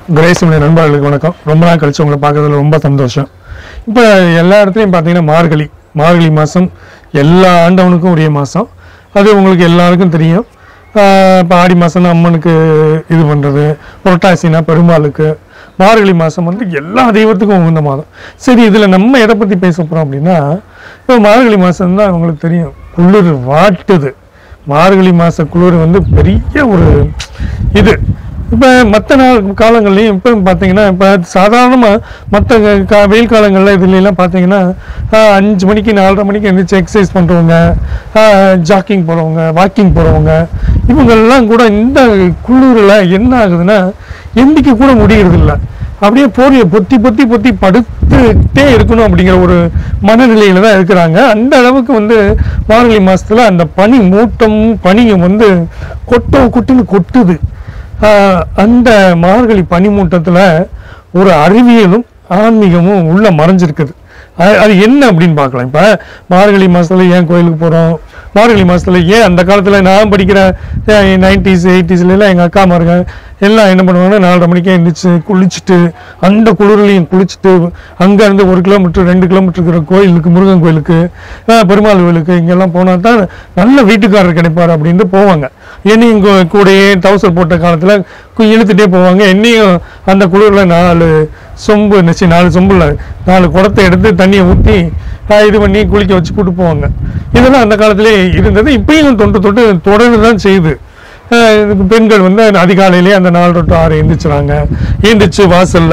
கிரேசுடைய நண்பர்களுக்கு வணக்கம் ரொம்ப நாள் கழிச்சு உங்களை பார்க்கறதுல ரொம்ப சந்தோஷம் இப்போ எல்லா இடத்துலையும் பார்த்தீங்கன்னா மார்கழி மார்கழி மாதம் எல்லா ஆண்டவனுக்கும் உரிய மாதம் அது உங்களுக்கு எல்லாருக்கும் தெரியும் இப்போ ஆடி மாதம்னா அம்மனுக்கு இது பண்ணுறது புரட்டாசினா பெருமாளுக்கு மார்கழி மாதம் வந்து எல்லா தெய்வத்துக்கும் உகந்த மாதம் சரி இதில் நம்ம எதை பற்றி பேச போகிறோம் அப்படின்னா இப்போ மார்கழி மாதம் தான் உங்களுக்கு தெரியும் குளிர் வாட்டுது மார்கழி மாத குளிர் வந்து பெரிய ஒரு இது இப்போ மற்ற நாள் காலங்கள்லையும் இப்போ பார்த்தீங்கன்னா இப்போ சாதாரணமாக மற்ற கா வெயில் காலங்களில் இதுலலாம் பார்த்தீங்கன்னா ஆஹ், அஞ்சு மணிக்கு நாலரை மணிக்கு எழுந்திரிச்சு எக்ஸசைஸ் பண்ணுறவங்க ஜாக்கிங் போகிறவங்க வாக்கிங் போகிறவங்க இவங்கெல்லாம் கூட இந்த குளிரில் என்ன ஆகுதுன்னா எந்திக்க கூட முடியறதில்ல அப்படியே போர்வையை பொத்தி பொத்தி பொத்தி படுத்துட்டே இருக்கணும் அப்படிங்கிற ஒரு மனநிலையில தான் இருக்கிறாங்க அந்த அளவுக்கு வந்து மார்கழி மாசத்துல அந்த பனி மூட்டம் பனியும் வந்து கொட்டோ கொட்டுன்னு கொட்டுது ஆஹ் அந்த மார்கழி பனி மூட்டத்துல ஒரு அறிவியலும் ஆன்மீகமும் உள்ள மறைஞ்சிருக்குது அது- அது என்ன அப்படின்னு பார்க்கலாம் இப்போ மார்கழி மாசத்துல ஏன் கோயிலுக்கு போகிறோம் மார்கழி மாசத்துல ஏன் அந்த காலத்தில் நான் படிக்கிற நைன்டிஸ் எயிட்டிஸ்லாம் எங்கள் அக்கா மாருங்க எல்லாம் என்ன பண்ணுவாங்கன்னா நாலரை மணிக்கே எழுந்திரிச்சு குளிச்சுட்டு அந்த குளிர்லையும் குளிச்சுட்டு அங்கேருந்து ஒரு கிலோமீட்டர் ரெண்டு கிலோமீட்டர் இருக்கிற கோயிலுக்கு முருகன் கோயிலுக்கு ஆஹ் பெருமாள் கோயிலுக்கு இங்கெல்லாம் போனால் தான் நல்ல வீட்டுக்காரர் கிடைப்பார் அப்படின்ட்டு போவாங்க என்னையும் கூ- கூடயே டவுசர் போட்ட காலத்தில் இழுத்துட்டே போவாங்க என்னையும் அந்த குளிரில் நாலு சொம்பு இருந்துச்சு நாலு சொம்புல நாலு குடத்தை எடுத்து தண்ணியை ஊற்றி இது பண்ணி குளிக்க வச்சு கூட்டு போவாங்க இதெல்லாம் அந்த காலத்திலே இருந்தது இப்பயும் தொண்டு தொட்டு தொடர்ந்து தான் செய்யுது ஆஹ் இதுக்கு பெண்கள் வந்து அதிகாலையிலேயே அந்த நாலு டு ஆறு எந்திரிச்சுறாங்க எந்திரிச்சு வாசல்ல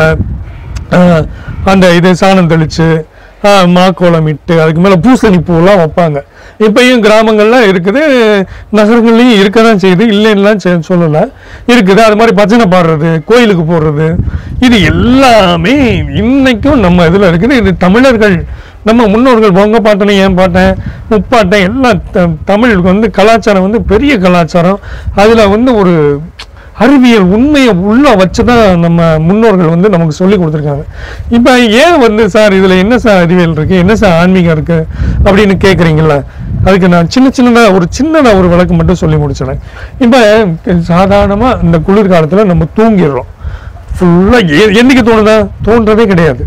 ஆஹ் அந்த இது சாணம் தெளிச்சு ஆஹ் மாக்கோலம் இட்டு அதுக்கு மேலே பூசணி பூலாம் வைப்பாங்க இப்பயும் கிராமங்கள்ல இருக்குது நகரங்கள்லையும் இருக்க தான் செய்யுது இல்லைன்னுலாம் செ- சொல்லலை இருக்குது அது மாதிரி பஜனை பாடுறது கோயிலுக்கு போடுறது இது எல்லாமே இன்னைக்கும் நம்ம இதில் இருக்குது இது தமிழர்கள் நம்ம முன்னோர்கள் பொங்க பாட்டனை ஏன் பாட்டேன் முப்பாட்டன் எல்லாம் த- தமிழுக்கு வந்து கலாச்சாரம் வந்து பெரிய கலாச்சாரம் அதில் வந்து ஒரு அறிவியல் உண்மையை உள்ள வச்சு தான் நம்ம முன்னோர்கள் வந்து நமக்கு சொல்லி கொடுத்துருக்காங்க இப்போ ஏன் வந்து சார் இதில் என்ன சார் அறிவியல் இருக்குது என்ன சார் ஆன்மீகம் இருக்குது அப்படின்னு கேட்குறீங்களா அதுக்கு நான் சின்ன சின்னதாக ஒரு சின்னதாக ஒரு விளக்கு மட்டும் சொல்லி முடிச்சிடறேன் இப்போ சாதாரணமாக இந்த குளிர்காலத்தில் நம்ம தூங்கிடுறோம் ஃபுல்லாக என்னைக்கு தோணுதா தோன்றதே கிடையாது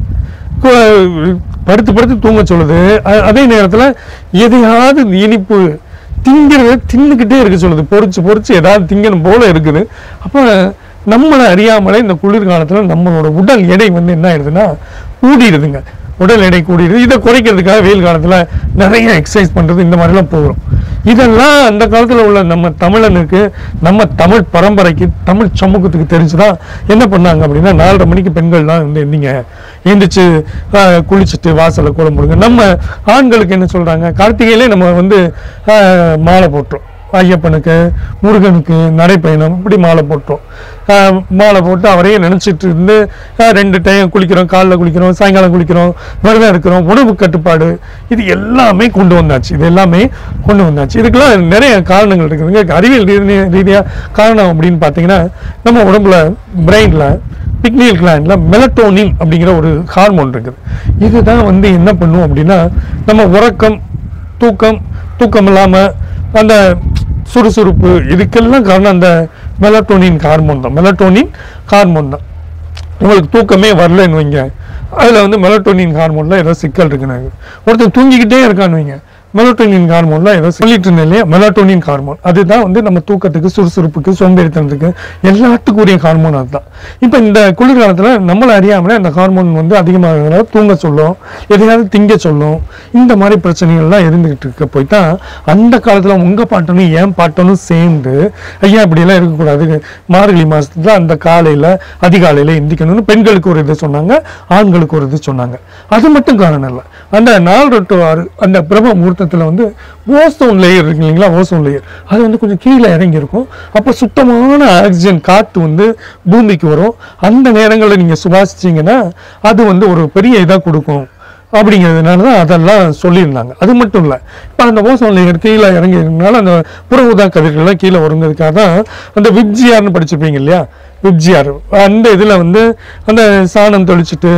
கு- படுத்து படுத்து தூங்க சொல்லுது அ- அதே நேரத்தில் எதையாவது இனிப்பு திங்கிறத தின்னுக்கிட்டே இருக்க சொல்லுது பொறிச்சு பொறிச்சு ஏதாவது திங்கணும் போல இருக்குது அப்போ நம்மளை அறியாமலே இந்த குளிர்காலத்தில் நம்மளோட உடல் எடை வந்து என்ன ஆயிடுதுன்னா கூடிடுதுங்க உடல் எடை கூடிடுது இதை குறைக்கிறதுக்காக வெயில் காலத்தில் நிறைய எக்ஸசைஸ் பண்ணுறது இந்த மாதிரிலாம் போகிறோம் இதெல்லாம் அந்த காலத்தில் உள்ள நம்ம தமிழனுக்கு நம்ம தமிழ் பரம்பரைக்கு தமிழ் சமூகத்துக்கு தெரிஞ்சுதான் என்ன பண்ணாங்க அப்படின்னா நாலரை மணிக்கு பெண்கள்லாம் வந்து எந்திங்க எந்திரிச்சு ஆஹ், குளிச்சுட்டு வாசல்ல கோலம் போடுங்க நம்ம ஆண்களுக்கு என்ன சொல்றாங்க கார்த்திகையிலே நம்ம வந்து ஆஹ், மாலை போட்டோம் ஐயப்பனுக்கு முருகனுக்கு நடைப்பயணம் இப்படி மாலை போட்டோம் ஆஹ், மாலை போட்டு அவரையே நினைச்சிட்டு இருந்து ஆஹ், ரெண்டு டைம் குளிக்கிறோம் காலைல குளிக்கிறோம் சாயங்காலம் குளிக்கிறோம் விரதம் இருக்கிறோம் உணவு கட்டுப்பாடு இது எல்லாமே கொண்டு வந்தாச்சு இது எல்லாமே கொண்டு வந்தாச்சு இதுக்கெல்லாம் நிறைய காரணங்கள் இருக்குதுங்க அறிவியல் ரீதியா- ரீதியா காரணம் அப்படின்னு பார்த்தீங்கன்னா நம்ம உடம்புல பிரெயினில் பிக்னியல் கிளாண்ட்ல மெலட்டோனின் அப்படிங்கிற ஒரு ஹார்மோன் இருக்குது இதுதான் வந்து என்ன பண்ணும் அப்படின்னா நம்ம உறக்கம் தூக்கம் தூக்கம் இல்லாமல் அந்த சுறுசுறுப்பு இதுக்கெல்லாம் காரணம் அந்த மெலட்டோனின் ஹார்மோன் தான் மெலட்டோனின் ஹார்மோன் தான் உங்களுக்கு தூக்கமே வரலன்னு வைங்க அதில் வந்து மெலட்டோனின் ஹார்மோனில் ஏதோ சிக்கல் இருக்குன்னு ஒருத்தன் தூங்கிக்கிட்டே இருக்கான்னு வைங்க மெலட்டோனின் ஹார்மோன்ல ஏதோ சொல்லிட்டு இருந்தேன் இல்லையா மெலட்டோனின் ஹார்மோன் அதுதான் வந்து நம்ம தூக்கத்துக்கு சுறுசுறுப்புக்கு சோம்பேறித்தனத்துக்கு எல்லாத்துக்கும் உரிய ஹார்மோன் அதுதான் இப்போ இந்த குளிர்காலத்தில் நம்மளை அறியாமலே அந்த ஹார்மோன் வந்து அதிகமாக தூங்க சொல்லும் எதையாவது திங்க சொல்லும் இந்த மாதிரி பிரச்சனைகள்லாம் இருந்துகிட்டு இருக்க போய் தான் அந்த காலத்தில் உங்கள் பாட்டனும் என் பாட்டனும் சேர்ந்து ஐயா இப்படியெல்லாம் இருக்கக்கூடாது மார்கழி மாதத்துல அந்த காலையில் அதிகாலையில் எந்திக்கணும்னு பெண்களுக்கு ஒரு இது சொன்னாங்க ஆண்களுக்கு ஒரு இது சொன்னாங்க அது மட்டும் காரணம் இல்லை அந்த நாலு டு ஆறு அந்த பிரம்ம முகூர்த்தத்தில் வந்து ஓசோன் லேயர் இருக்கு இல்லைங்களா ஓசோன் லேயர் அது வந்து கொஞ்சம் கீழே இறங்கி இருக்கும் அப்போ சுத்தமான ஆக்சிஜன் காற்று வந்து பூமிக்கு வரும் அந்த நேரங்களில் நீங்கள் சுவாசிச்சீங்கன்னா அது வந்து ஒரு பெரிய இதாக கொடுக்கும் அப்படிங்கிறதுனால தான் அதெல்லாம் சொல்லியிருந்தாங்க அது மட்டும் இல்லை இப்போ அந்த ஓசோன் லேயர் கீழே இறங்கிறதுனால அந்த புற ஊதா கதிர்கள்லாம் கீழே வருங்கிறதுக்காக தான் அந்த விப்ஜிஆர்னு படிச்சிருப்பீங்க இல்லையா விப்ஜிஆர் அந்த இதில் வந்து அந்த சாணம் தெளிச்சிட்டு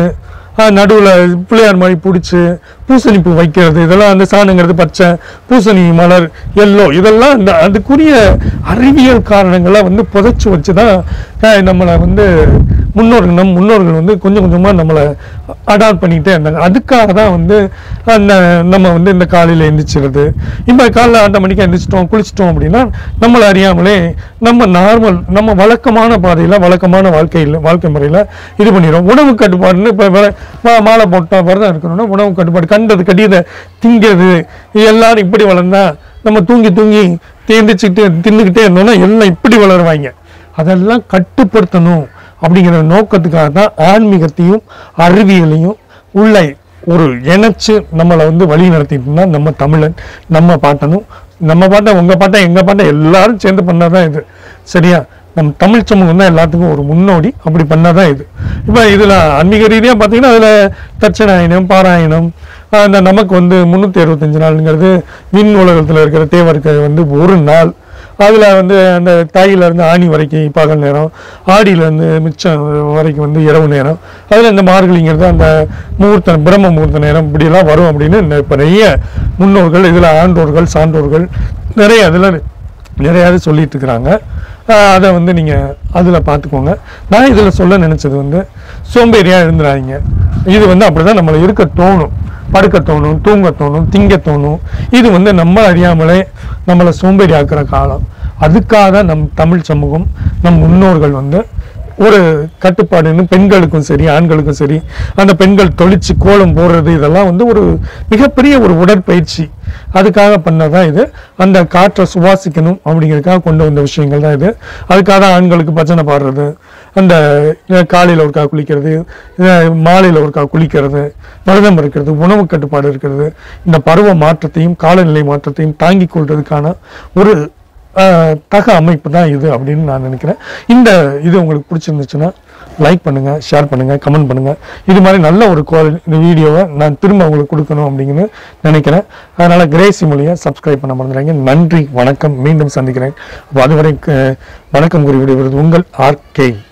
நடுவில் பிள்ளையார் மாதிரி பிடிச்சி பூசணி பூ வைக்கிறது இதெல்லாம் அந்த சாணங்கிறது பச்சை பூசணி மலர் எல்லோ இதெல்லாம் இந்த அதுக்குரிய அறிவியல் காரணங்களை வந்து புதைச்சி வச்சு தான் நம்மளை வந்து முன்னோர்கள் நம் முன்னோர்கள் வந்து கொஞ்சம் கொஞ்சமாக நம்மளை அடாப்ட் பண்ணிக்கிட்டே இருந்தாங்க அதுக்காக தான் வந்து அந்த நம்ம வந்து இந்த காலையில் எந்திரிச்சிருது இப்போ காலைல ஆட்ட மணிக்கு எந்திரிச்சிட்டோம் குளிச்சிட்டோம் அப்படின்னா நம்மளை அறியாமலே நம்ம நார்மல் நம்ம வழக்கமான பாதையில் வழக்கமான வாழ்க்கையில் வாழ்க்கை முறையில் இது பண்ணிடுறோம் உணவு கட்டுப்பாடுன்னு இப்போ மாலை போட்டோம் விரதம் இருக்கணும்னா உணவு கட்டுப்பாடு கண்டது கடியதை திங்கிறது இது எல்லாரும் இப்படி வளர்ந்தா நம்ம தூங்கி தூங்கி தேர்ந்துச்சுக்கிட்டு தின்னுக்கிட்டே இருந்தோம்னா எல்லாம் இப்படி வளருவாங்க அதெல்லாம் கட்டுப்படுத்தணும் அப்படிங்கிற நோக்கத்துக்காக தான் ஆன்மீகத்தையும் அறிவியலையும் உள்ள ஒரு இணைச்சு நம்மளை வந்து வழி நடத்திட்டு இருந்தா நம்ம தமிழன் நம்ம பாட்டனும் நம்ம பாட்டை உங்க பாட்டை எங்க பாட்டை எல்லாரும் சேர்ந்து பண்ணாதான் இது சரியா நம்ம தமிழ் சமூகம் தான் எல்லாத்துக்கும் ஒரு முன்னோடி அப்படி பண்ணாதான் இது இப்போ இதில் ஆன்மீக ரீதியாக பார்த்தீங்கன்னா அதில் தட்சணாயனம் பாராயணம் ஆஹ் இந்த நமக்கு வந்து முந்நூற்றி அறுபத்தஞ்சு நாளுங்கிறது விண் உலகத்தில் இருக்கிற தேவருக்கு வந்து ஒரு நாள் அதில் வந்து அந்த தாயில இருந்து ஆணி வரைக்கும் பகல் நேரம் ஆடியில இருந்து மிச்சம் வரைக்கும் வந்து இரவு நேரம் அதில் இந்த மார்கழிங்கிறது அந்த முகூர்த்த பிரம்ம முகூர்த்த நேரம் இப்படியெல்லாம் வரும் அப்படின்னு நெ- இப்ப நிறைய முன்னோர்கள் இதில் ஆண்டோர்கள் சான்றோர்கள் நிறைய அதில் நிறையாவது சொல்லிட்டு இருக்கிறாங்க ஆஹ் அதை வந்து நீங்கள் அதில் பார்த்துக்கோங்க நான் இதில் சொல்ல நினச்சது வந்து சோம்பேறியாக இருந்துடாதீங்க இது வந்து அப்படி தான் நம்மளை இருக்க தோணும் படுக்க தோணும் தூங்க தோணும் திங்க தோணும் இது வந்து நம்ம அறியாமலே நம்மளை சோம்பேறி ஆக்குற காலம் அதுக்காக தான் நம் தமிழ் சமூகம் நம் முன்னோர்கள் வந்து ஒரு கட்டுப்பாடுன்னு பெண்களுக்கும் சரி ஆண்களுக்கும் சரி அந்த பெண்கள் தொழிச்சு கோலம் போடுறது இதெல்லாம் வந்து ஒரு மிகப்பெரிய ஒரு உடற்பயிற்சி அதுக்காக பண்ணதான் இது அந்த காற்றை சுவாசிக்கணும் அப்படிங்கிறதுக்காக கொண்டு வந்த விஷயங்கள் தான் இது அதுக்காக தான் ஆண்களுக்கு பஜனை பாடுறது அந்த காலையில் ஒருக்கா குளிக்கிறது மாலையில் ஒருக்கா குளிக்கிறது விரதம் இருக்கிறது உணவு கட்டுப்பாடு இருக்கிறது இந்த பருவ மாற்றத்தையும் காலநிலை மாற்றத்தையும் தாங்கிக் கொள்றதுக்கான ஒரு ஆஹ், தக அமைப்பு தான் இது அப்படின்னு நான் நினைக்கிறேன் இந்த இது உங்களுக்கு பிடிச்சிருந்துச்சுன்னா லைக் பண்ணுங்க ஷேர் பண்ணுங்க கமெண்ட் பண்ணுங்க இது மாதிரி நல்ல ஒரு குவாலி இந்த வீடியோவை நான் திரும்ப உங்களுக்கு கொடுக்கணும் அப்படின்னு நினைக்கிறேன் அதனால கிரேசி மொழியை சப்ஸ்கிரைப் பண்ண மறந்துடுறாங்க நன்றி வணக்கம் மீண்டும் சந்திக்கிறேன் அப்போ அதுவரை க- வணக்கம் கூறி விடுவது உங்கள் ஆர்கே